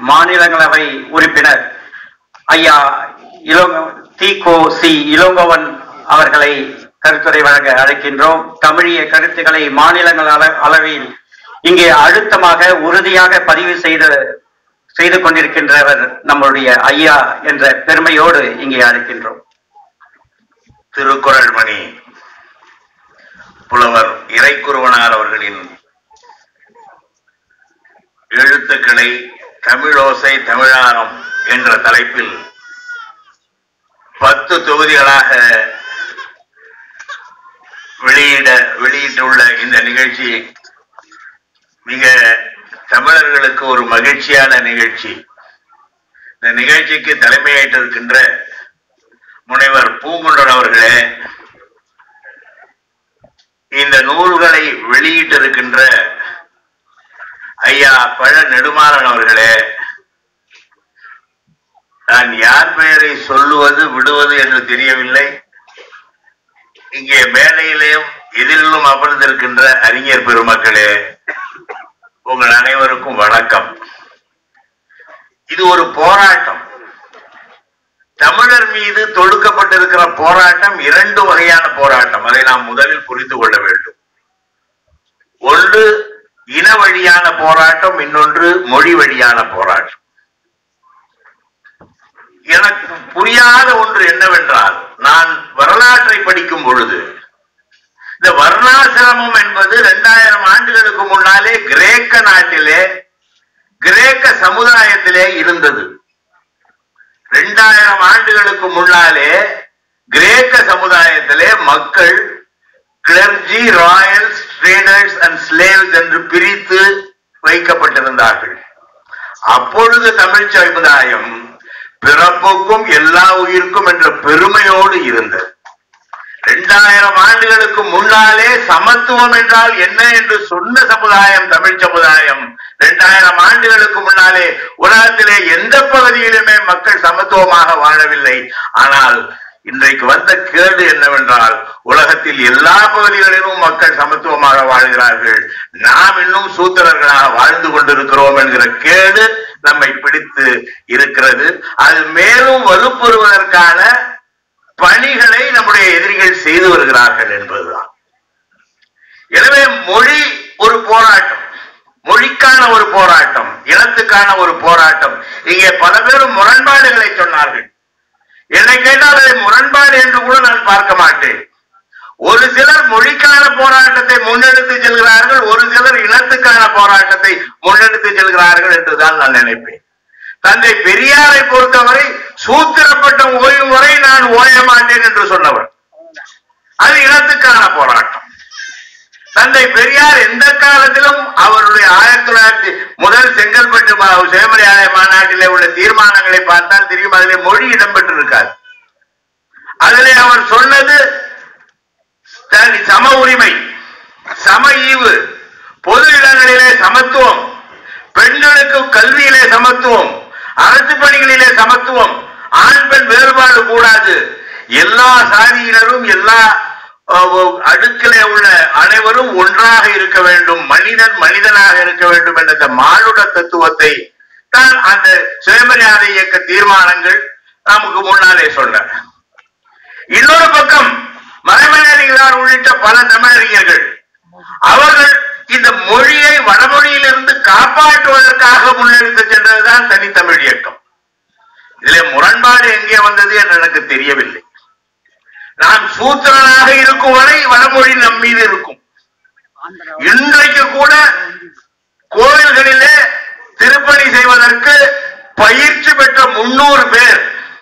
மாநிலங்களவை உறுப்பினர் ஐயா இளங்க தீகோ சி இளங்கோவன் அவர்களை கருத்துரை வழங்க அழைக்கின்றோம் தமிழிய கருத்துக்களை மாநிலங்கள் அள- அளவில் இங்கே அழுத்தமாக உறுதியாக பதிவு செய்து செய்து கொண்டிருக்கின்றவர் நம்முடைய ஐயா என்ற பெருமையோடு இங்கே அழைக்கின்றோம் திருக்குறள் மணி புலவர் இறைக்குருவனார் அவர்களின் எழுத்துக்களை தமிழோசை தமிழாரம் என்ற தலைப்பில் பத்து தொகுதிகளாக வெளியிட வெளியிட்டுள்ள இந்த நிகழ்ச்சி மிக தமிழர்களுக்கு ஒரு மகிழ்ச்சியான நிகழ்ச்சி இந்த நிகழ்ச்சிக்கு தலைமையேற்றிருக்கின்ற முனைவர் பூங்குன்றன் அவர்களே இந்த நூல்களை வெளியிட்டிருக்கின்ற ஐயா பழ நெடுமாறன் அவர்களே நான் யார் பெயரை சொல்லுவது விடுவது என்று தெரியவில்லை இங்கே மேடையிலேயும் எதிரிலும் அமர்ந்திருக்கின்ற அறிஞர் பெருமக்களே உங்கள் அனைவருக்கும் வணக்கம் இது ஒரு போராட்டம் தமிழர் மீது தொடுக்கப்பட்டிருக்கிற போராட்டம் இரண்டு வகையான போராட்டம் அதை நாம் முதலில் புரிந்து கொள்ள வேண்டும் ஒன்று இன வழியான போராட்டம் இன்னொன்று மொழி வழியான போராட்டம் எனக்கு புரியாத ஒன்று என்னவென்றால் நான் வரலாற்றை படிக்கும் பொழுது இந்த வர்ணாசிரமம் என்பது இரண்டாயிரம் ஆண்டுகளுக்கு முன்னாலே கிரேக்க நாட்டிலே கிரேக்க சமுதாயத்திலே இருந்தது ரெண்டாயிரம் ஆண்டுகளுக்கு முன்னாலே கிரேக்க சமுதாயத்திலே மக்கள் clergy royals traders and slaves என்று பிரித்து வைக்கப்பட்டிருந்தார்கள் அப்பொழுது தமிழ் சமுதாயம் பிறப்புக்கும் எல்லா உயிருக்கும் என்ற பெருமையோடு இருந்தது இரண்டாயிரம் ஆண்டுகளுக்கு முன்னாலே சமத்துவம் என்றால் என்ன என்று சொன்ன சமுதாயம் தமிழ் சமுதாயம் இரண்டாயிரம் ஆண்டுகளுக்கு முன்னாலே உலகத்திலே எந்த பகுதியிலுமே மக்கள் சமத்துவமாக வாழவில்லை ஆனால் இன்றைக்கு வந்த கேடு என்னவென்றால் உலகத்தில் எல்லா பகுதிகளிலும் மக்கள் சமத்துவமாக வாழ்கிறார்கள் நாம் இன்னும் சூத்திரர்களாக வாழ்ந்து கொண்டிருக்கிறோம் என்கிற கேடு நம்மை பிடித்து இருக்கிறது அது மேலும் வலுப்பெறுவதற்கான பணிகளை நம்முடைய எதிரிகள் செய்து வருகிறார்கள் என்பதுதான் எனவே மொழி ஒரு போராட்டம் மொழிக்கான ஒரு போராட்டம் இனத்துக்கான ஒரு போராட்டம் இங்கே பல பேரும் முரண்பாடுகளை சொன்னார்கள் என்னை கேட்டால் அதை முரண்பாடு என்று கூட நான் பார்க்க மாட்டேன் ஒரு சிலர் மொழிக்கான போராட்டத்தை முன்னெடுத்து செல்கிறார்கள் ஒரு சிலர் இனத்துக்கான போராட்டத்தை முன்னெடுத்து செல்கிறார்கள் என்றுதான் நான் நினைப்பேன் தந்தை பெரியாரை பொறுத்தவரை சூத்திரப்பட்டம் ஓயும் வரை நான் ஓய மாட்டேன் என்று சொன்னவர் அது இனத்துக்கான போராட்டம் தந்தை பெரியார் எந்த காலத்திலும் அவருடைய ஆயிரத்தி தொள்ளாயிரத்தி முதல் செங்கல்பட்டு மா- சுயமரியாதை மாநாட்டிலே உள்ள தீர்மானங்களை பார்த்தால் தெரியும் அதிலே மொழி இடம்பெற்றிருக்காது அதிலே அவர் சொன்னது தனி சம உரிமை சம ஈவு பொது இடங்களிலே சமத்துவம் பெண்களுக்கு கல்வியிலே சமத்துவம் அரசு பணிகளிலே சமத்துவம் ஆண் பெண் வேறுபாடு கூடாது எல்லா சாதியினரும் எல்லா அஹ், அடுக்கிலே உள்ள அனைவரும் ஒன்றாக இருக்க வேண்டும் மனிதன் மனிதனாக இருக்க வேண்டும் என்ற இந்த மானுட தத்துவத்தை தான் அந்த சுயமரியாதை இயக்க தீர்மானங்கள் நமக்கு முன்னாலே சொன்ன இன்னொரு பக்கம் மறைமலையார் உள்ளிட்ட பல தமிழறிஞர்கள் அவர்கள் இந்த மொழியை வடமொழியிலிருந்து காப்பாற்றுவதற்காக முன்னெடுத்து சென்றதுதான் தனித்தமிழ் இயக்கம் இதிலே முரண்பாடு எங்கே வந்தது என்று எனக்கு தெரியவில்லை நான் சூத்திரனாக இருக்கும் வரை வடமொழி நம் மீது இருக்கும் இன்றைக்கு கூட கோவில்களிலே திருப்பணி செய்வதற்கு பயிற்சி பெற்ற முன்னூறு பேர்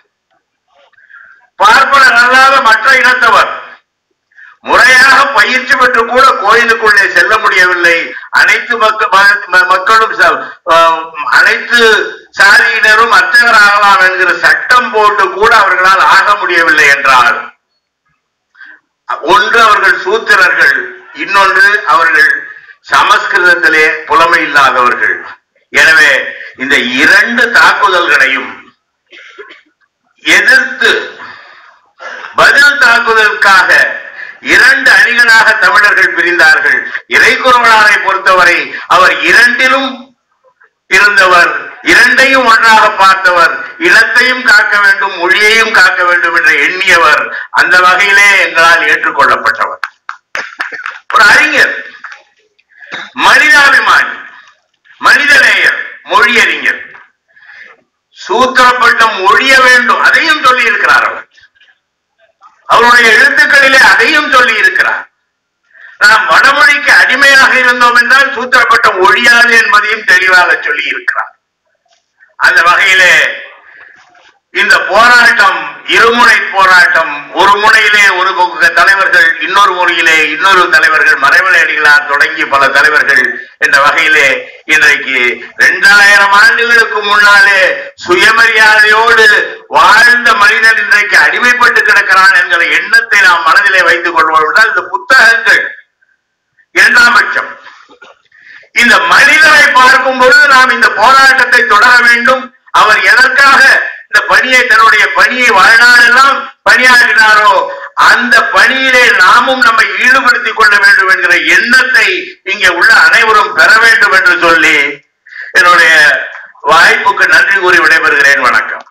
பார்ப்பனர் அல்லாத மற்ற இனத்தவர் முறையாக பயிற்சி பெற்று கூட கோயிலுக்குள்ளே செல்ல முடியவில்லை அனைத்து மக்க- ம- ம- மக்களும் ச- ஆஹ் அனைத்து சாதியினரும் அர்ச்சகராகலாம் என்கிற சட்டம் போட்டு கூட அவர்களால் ஆக முடியவில்லை என்றால் ஒன்று அவர்கள் சூத்திரர்கள் இன்னொன்று அவர்கள் சமஸ்கிருதத்திலே புலமை இல்லாதவர்கள் எனவே இந்த இரண்டு தாக்குதல்களையும் எதிர்த்து பதில் தாக்குதலுக்காக இரண்டு அணிகளாக தமிழர்கள் பிரிந்தார்கள் இறைக்குறவனாரை பொறுத்தவரை அவர் இரண்டிலும் இருந்தவர் இரண்டையும் ஒன்றாக பார்த்தவர் இனத்தையும் காக்க வேண்டும் மொழியையும் காக்க வேண்டும் என்று எண்ணியவர் அந்த வகையிலே எங்களால் ஏற்றுக்கொள்ளப்பட்டவர் ஒரு அறிஞர் மனிதாபிமானி மனிதநேயர் மொழியறிஞர் சூத்திரப்பட்டம் ஒழிய வேண்டும் அதையும் சொல்லி இருக்கிறார் அவர் அவருடைய எழுத்துக்களிலே அதையும் சொல்லி இருக்கிறார் நாம் வடமொழிக்கு அடிமையாக இருந்தோம் என்றால் சூத்திரப்பட்டம் ஒழியாது என்பதையும் தெளிவாக சொல்லி இருக்கிறார் அந்த வகையிலே இந்த போராட்டம் இருமுனை போராட்டம் ஒரு முனையிலே ஒரு பக்க தலைவர்கள் இன்னொரு முறையிலே இன்னொரு தலைவர்கள் மறைமலை அடிகளார் தொடங்கி பல தலைவர்கள் என்ற வகையிலே இன்றைக்கு இரண்டாயிரம் ஆண்டுகளுக்கு முன்னாலே சுயமரியாதையோடு வாழ்ந்த மனிதன் இன்றைக்கு அடிமைப்பட்டு கிடக்கிறான் என்கிற எண்ணத்தை நாம் மனதிலே வைத்துக் கொள்வோம் என்றால் இந்த புத்தகங்கள் இரண்டாம் பட்சம் இந்த மனிதனை பார்க்கும் பொழுது நாம் இந்த போராட்டத்தை தொடர வேண்டும் அவர் எதற்காக இந்த பணியை தன்னுடைய பணியை வாழ்நாளெல்லாம் பணியாற்றினாரோ அந்த பணியிலே நாமும் நம்மை ஈடுபடுத்திக் கொள்ள வேண்டும் என்கிற எண்ணத்தை இங்கே உள்ள அனைவரும் பெற வேண்டும் என்று சொல்லி என்னுடைய வாய்ப்புக்கு நன்றி கூறி விடைபெறுகிறேன் வணக்கம்